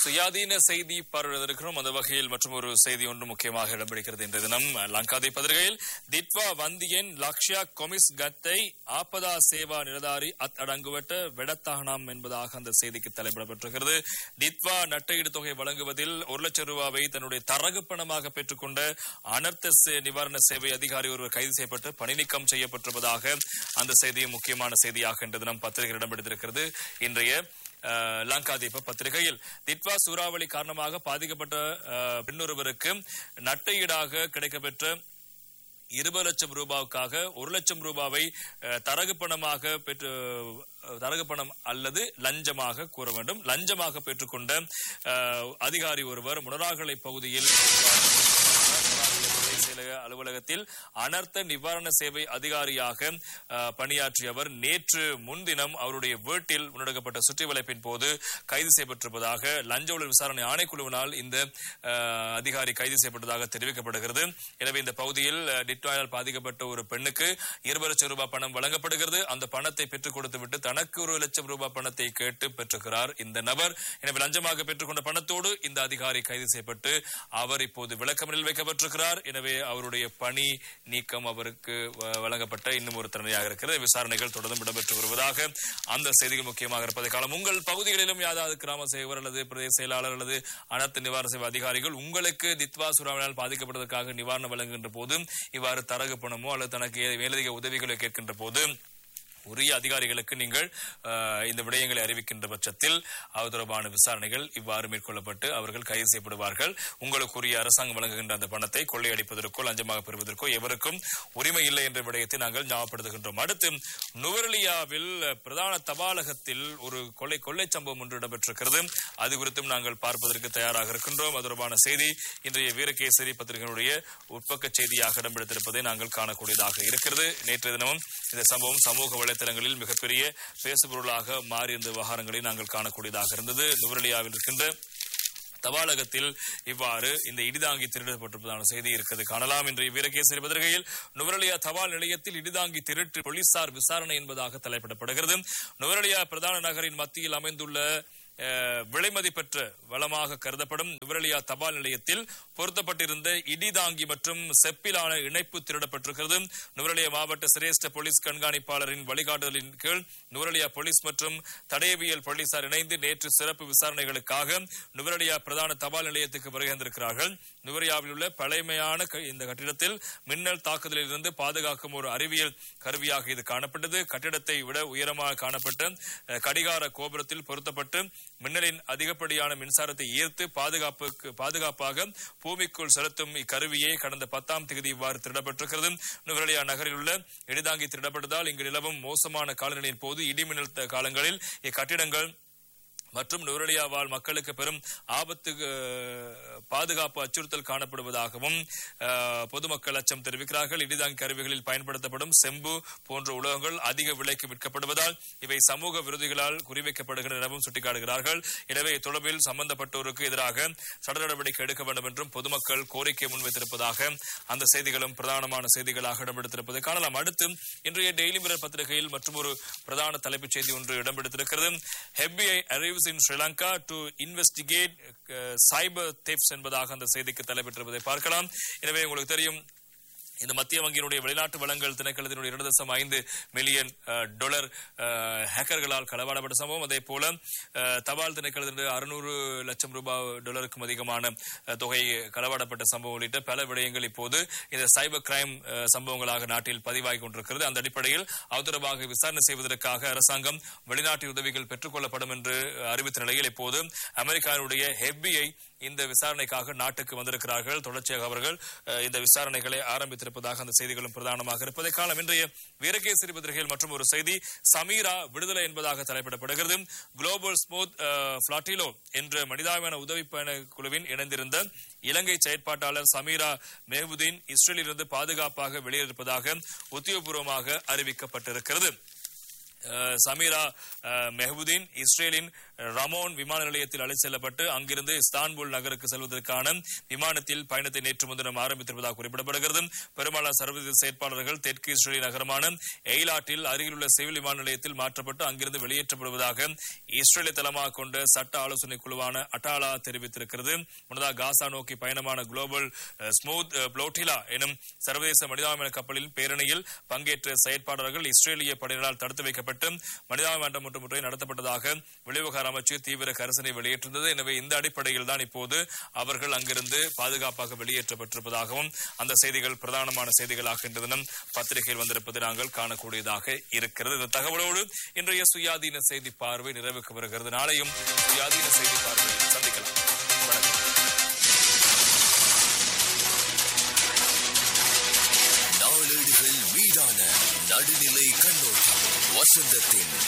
சுயாதீன செய்தி பார்வையிடுகிறோம் அந்த வகையில் மற்றும் ஒரு செய்தி ஒன்று முக்கியமாக இடம்பிடிக்கிறது இன்றைய தினம் லங்காதி பத்திரிகையில் திட்வா வந்தியன் லக்ஷ்யா கொமிஸ் கத்தை ஆபதா சேவா நிலதாரி அத் அடங்குவட்ட வெடத்தாகனாம் என்பதாக அந்த செய்திக்கு தலைப்பிடப்பட்டிருக்கிறது திட்வா நட்டையீடு தொகை வழங்குவதில் ஒரு லட்சம் ரூபாவை தன்னுடைய தரகு பணமாக பெற்றுக்கொண்ட அனர்த்த சே- நிவாரண சேவை அதிகாரி ஒருவர் கைது செய்யப்பட்டு பணி நீக்கம் செய்யப்பட்டிருப்பதாக அந்த செய்தியும் முக்கியமான செய்தியாக இன்று தினம் பத்திரிகை இடம்பெடுத்திருக்கிறது இன்றைய அஹ், லங்காதீப பத்திரிகையில் திட்வா சூறாவளி காரணமாக பாதிக்கப்பட்ட அஹ், பெண்ணொருவருக்கு நட்டையீடாக கிடைக்கப்பெற்ற இருபது லட்சம் ரூபாவுக்காக ஒரு லட்சம் ரூபாவை அஹ், தரகு பணமாக பெற்று அஹ், தரகு பணம் அல்லது லஞ்சமாக கூற வேண்டும் லஞ்சமாக பெற்றுக்கொண்ட அஹ், அதிகாரி ஒருவர் முனராகலை பகுதியில் துணை செயலக அலுவலகத்தில் அனர்த்த நிவாரண சேவை அதிகாரியாக அஹ், பணியாற்றியவர் நேற்று முன்தினம் அவருடைய வீட்டில் முன்னெடுக்கப்பட்ட சுற்றி வளைப்பின் போது கைது செய்யப்பட்டிருப்பதாக லஞ்ச ஊழல் விசாரணை ஆணைக்குழுவினால் இந்த அஹ், அதிகாரி கைது செய்யப்பட்டதாக தெரிவிக்கப்படுகிறது எனவே இந்த பகுதியில் அஹ், டிட்வாயால் பாதிக்கப்பட்ட ஒரு பெண்ணுக்கு இருபது லட்சம் ரூபாய் பணம் வழங்கப்படுகிறது அந்த பணத்தை பெற்றுக் கொடுத்துவிட்டு தனக்கு ஒரு லட்சம் ரூபாய் பணத்தை கேட்டு பெற்றுகிறார் இந்த நபர் எனவே லஞ்சமாக பெற்றுக்கொண்ட பணத்தோடு இந்த அதிகாரி கைது செய்யப்பட்டு அவர் இப்போது விளக்கமறில் வைக்கப்பட்டிருக்கிறார் எனவே அவருடைய பணி நீக்கம் அவருக்கு வ- வழங்கப்பட்ட இன்னும் ஒரு தண்டனையாக இருக்கிறது விசாரணைகள் தொடர்ந்து இடம்பெற்று வருவதாக அந்த செய்திகள் முக்கியமாக இருப்பதை காலம் உங்கள் பகுதிகளிலும் யாராவது கிராம சேவர் அல்லது பிரதேச செயலாளர் அல்லது அனைத்து நிவாரண சேவை அதிகாரிகள் உங்களுக்கு தித்வா சுறாவளியால் பாதிக்கப்பட்டதற்காக நிவாரணம் வழங்குகின்ற போது இவ்வாறு தரகு பணமோ அல்லது தனக்கு மேலதிக உதவிகளை கேட்கின்ற போது உரிய அதிகாரிகளுக்கு நீங்கள் அஹ், இந்த விடயங்களை அறிவிக்கின்ற பட்சத்தில் அது தொடர்பான விசாரணைகள் இவ்வாறு மேற்கொள்ளப்பட்டு அவர்கள் கைது செய்யப்படுவார்கள் உங்களுக்குரிய அரசாங்கம் வழங்குகின்ற அந்த பணத்தை கொள்ளையடிப்பதற்கோ லஞ்சமாக பெறுவதற்கோ எவருக்கும் உரிமை இல்லை என்ற விடயத்தை நாங்கள் ஞாபகப்படுத்துகின்றோம் அடுத்து நுவரலியாவில் பிரதான தபாலகத்தில் ஒரு கொள்ளை கொள்ளை சம்பவம் ஒன்று இடம்பெற்றிருக்கிறது அது குறித்தும் நாங்கள் பார்ப்பதற்கு தயாராக இருக்கின்றோம் அது தொடர்பான செய்தி இன்றைய வீரகேசரி பத்திரிகையினுடைய உட்பக்க செய்தியாக இடம்பெடுத்திருப்பதை நாங்கள் காணக்கூடியதாக இருக்கிறது நேற்றைய தினமும் இந்த சம்பவம் சமூக வலைத்தளங்களில் மிகப்பெரிய பேசுபொருளாக மாறியிருந்த விவகாரங்களை நாங்கள் காணக்கூடியதாக இருந்தது நுவரலியாவில் இருக்கின்ற தபாலகத்தில் இவ்வாறு இந்த இடிதாங்கி திருடப்பட்டிருப்பதான செய்தி இருக்கிறது காணலாம் இன்றைய வீரகேசரி பத்திரிகையில் நுவரலியா தபால் நிலையத்தில் இடிதாங்கி திருட்டு போலீசார் விசாரணை என்பதாக தலைப்பிடப்படுகிறது நுவரலியா பிரதான நகரின் மத்தியில் அமைந்துள்ள அஹ், விலைமதிப்பற்ற வளமாக கருதப்படும் நுவரலியா தபால் நிலையத்தில் பொருத்தப்பட்டிருந்த இடிதாங்கி மற்றும் செப்பிலான இணைப்பு திருடப்பட்டிருக்கிறது நுவரலியா மாவட்ட சிரேஷ்ட போலீஸ் கண்காணிப்பாளரின் வழிகாட்டுதலின் கீழ் நுவரலியா போலீஸ் மற்றும் தடயவியல் போலீசார் இணைந்து நேற்று சிறப்பு விசாரணைகளுக்காக நுவரலியா பிரதான தபால் நிலையத்துக்கு வருகின்றிருக்கிறார்கள் நுவரியாவில் உள்ள பழைமையான க- இந்த கட்டிடத்தில் மின்னல் தாக்குதலில் இருந்து பாதுகாக்கும் ஒரு அறிவியல் கருவியாக இது காணப்பட்டது கட்டிடத்தை விட உயரமாக காணப்பட்ட அஹ், கடிகார கோபுரத்தில் பொருத்தப்பட்டு மின்னலின் அதிகப்படியான மின்சாரத்தை ஈர்த்து பாதுகாப்புக்கு பாதுகாப்பாக பூமிக்குள் செலுத்தும் இக்கருவியை கடந்த பத்தாம் தேதி இவ்வாறு திருடப்பட்டிருக்கிறது நுவரலியா நகரில் உள்ள இடிதாங்கி திருடப்பட்டதால் இங்கு நிலவும் மோசமான காலநிலையின் போது இடிமின்னல் த- காலங்களில் இக்கட்டிடங்கள் மற்றும் நுவரலியா வாழ் மக்களுக்கு பெரும் ஆபத்து அஹ், பாதுகாப்பு அச்சுறுத்தல் காணப்படுவதாகவும் அஹ், பொதுமக்கள் அச்சம் தெரிவிக்கிறார்கள் இடிதாங்கி கருவிகளில் பயன்படுத்தப்படும் செம்பு போன்ற உலோகங்கள் அதிக விலைக்கு விற்கப்படுவதால் இவை சமூக விரோதிகளால் குறிவைக்கப்படுகின்றன எனவும் சுட்டிக்காட்டுகிறார்கள் எனவே தொடர்பில் சம்பந்தப்பட்டோருக்கு எதிராக சட்ட நடவடிக்கை எடுக்க வேண்டும் என்றும் பொதுமக்கள் கோரிக்கை முன்வைத்திருப்பதாக அந்த செய்திகளும் பிரதானமான செய்திகளாக இடம்பெடுத்திருப்பதை காணலாம் அடுத்து இன்றைய டெய்லி மிரர் பத்திரிகையில் மற்றும் ஒரு பிரதான தலைப்புச் செய்தி ஒன்று இடம்பெடுத்திருக்கிறது FBI arrives in Sri Lanka to investigate uh, cyber thefts என்பதாக அந்த செய்திக்கு தலைப்பெற்றிருப்பதை பார்க்கலாம் எனவே உங்களுக்கு தெரியும் இந்த மத்திய வங்கியினுடைய வெளிநாட்டு வளங்கள் திணைக்களத்தினுடைய இரண்டு தசம் ஐந்து மில்லியன் அஹ், டாலர் அஹ், ஹேக்கர்களால் களவாடப்பட்ட சம்பவம் அதே போல அஹ், தபால் திணைக்களத்தினுடைய அறுநூறு லட்சம் ரூபாய் டாலருக்கும் அதிகமான அஹ், தொகை களவாடப்பட்ட சம்பவம் உள்ளிட்ட பல விடயங்கள் இப்போது இந்த சைபர் கிரைம் அஹ், சம்பவங்களாக நாட்டில் பதிவாகி கொண்டிருக்கிறது அந்த அடிப்படையில் அது தொடர்பாக விசாரணை செய்வதற்காக அரசாங்கம் வெளிநாட்டு உதவிகள் பெற்றுக் கொள்ளப்படும் என்று அறிவித்த நிலையில் இப்போது அமெரிக்காவுடைய FBI இந்த விசாரணைக்காக நாட்டுக்கு வந்திருக்கிறார்கள் தொடர்ச்சியாக அவர்கள் அஹ், இந்த விசாரணைகளை ஆரம்பித்திருப்பதாக அந்த செய்திகளும் பிரதானமாக இருப்பதை காலம் இன்றைய வீரகேசரி பத்திரிகையில் மற்றும் ஒரு செய்தி சமீரா விடுதலை என்பதாக தலைப்பிடப்படுகிறது குளோபல் ஸ்மூத் பிளாட்டிலோ என்ற மனிதாபிமான உதவி பயண குழுவின் இணைந்திருந்த இலங்கை செயற்பாட்டாளர் சமீரா மெஹபுதீன் இஸ்ரேலிலிருந்து பாதுகாப்பாக வெளியேறிருப்பதாக உத்தியோகபூர்வமாக அறிவிக்கப்பட்டிருக்கிறது அஹ், சமீரா அஹ், மெஹபுதீன் இஸ்ரேலின் ரமோன் விமான நிலையத்தில் அழைத்து செல்லப்பட்டு அங்கிருந்து இஸ்தான்புல் நகருக்கு செல்வதற்கான விமானத்தில் பயணத்தை நேற்று முன்தினம் ஆரம்பித்திருப்பதாக குறிப்பிடப்படுகிறது பெரும்பாலான சர்வதேச செயற்பாளர்கள் தெற்கு இஸ்ரேல் நகரமான எய்லாட்டில் அருகிலுள்ள சிவில் விமான நிலையத்தில் மாற்றப்பட்டு அங்கிருந்து வெளியேற்றப்படுவதாக இஸ்ரேலை தளமாக கொண்ட சட்ட ஆலோசனை குழுவான அட்டாலா தெரிவித்திருக்கிறது முன்னதாக காசா நோக்கி பயணமான global ah, Sumud ah, flotilla எனும் சர்வதேச மனிதாபிமான கப்பலில் பேரணியில் பங்கேற்ற செயற்பாளர்கள் இஸ்ரேலிய படையினரால் தடுத்து வைக்கப்பட்டு மனிதாபிமான மற்றும் முறை நடத்தப்பட்டதாக வெளிவிவகார அமைச்சு தீவிர கரிசனை வெளியிட்டிருந்தது எனவே இந்த அடிப்படையில் தான் இப்போது அவர்கள் அங்கிருந்து பாதுகாப்பாக வெளியேற்றப்பட்டிருப்பதாகவும் அந்த செய்திகள் பிரதானமான செய்திகளாக இன்று தினம் பத்திரிகையில் வந்திருப்பதை நாங்கள் காணக்கூடியதாக இருக்கிறது இந்த தகவலோடு இன்றைய சுயாதீன செய்தி பார்வை நிறைவுக்கு வருகிறது நாளையும் சுயாதீன செய்தி பார்வையில் சந்திக்கலாம் வணக்கம் நாளேடுகள் மீதான நடுநிலை கண்ணோட்டம் வசந்தத்தின்